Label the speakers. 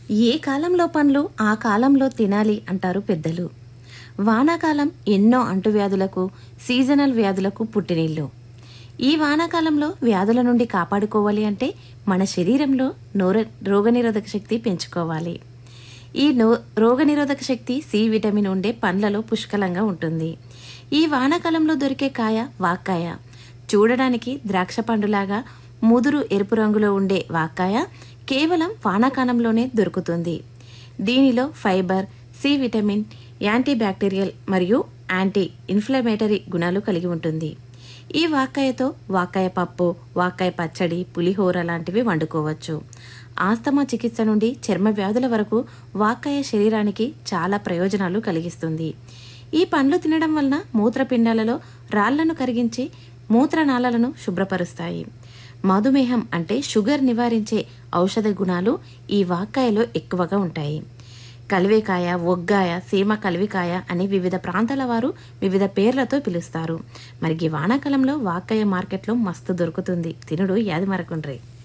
Speaker 1: ఏ కాలంలో పండ్లు ఆ కాలంలో తినాలి అంటారు పెద్దలు వానాకాలం ఎన్నో అంటువ్యాధులకు సీజనల్ వ్యాధులకు పుట్టినిల్లు ఈ వానాకాలంలో వ్యాధుల నుండి కాపాడుకోవాలి అంటే మన శరీరంలో నోర రోగనిరోధక శక్తి పెంచుకోవాలి ఈ నో రోగనిరోధక శక్తి సి విటమిన్ ఉండే పండ్లలో పుష్కలంగా ఉంటుంది ఈ వానాకాలంలో దొరికే కాయ వాక్కాయ చూడడానికి ద్రాక్ష పండులాగా ముదురు ఎరుపు రంగులో ఉండే వాక్కాయ కేవలం వానాకాలంలోనే దొరుకుతుంది దీనిలో fibre C vitamin anti bacterial మరియు యాంటీ ఇన్ఫ్లమేటరీ గుణాలు కలిగి ఉంటుంది ఈ వాక్కాయతో వాక్కాయ పప్పు వాక్కాయ పచ్చడి పులిహోర లాంటివి వండుకోవచ్చు ఆస్తమా చికిత్స నుండి చర్మ వ్యాధుల వరకు వాక్కాయ శరీరానికి చాలా ప్రయోజనాలు కలిగిస్తుంది ఈ పండ్లు తినడం వలన మూత్రపిండాలలో రాళ్లను కరిగించి మూత్రనాళాలను శుభ్రపరుస్తాయి మధుమేహం అంటే షుగర్ నివారించే ఔషధ గుణాలు ఈ వాక్కాయలో ఎక్కువగా ఉంటాయి కలివేకాయ ఒగ్గాయ సీమ కలివికాయ అని వివిధ ప్రాంతాల వారు వివిధ పేర్లతో పిలుస్తారు మరి ఈ వానాకాలంలో వాక్కాయ మార్కెట్లో మస్తు దొరుకుతుంది తినుడు యాది మరకుండ్రి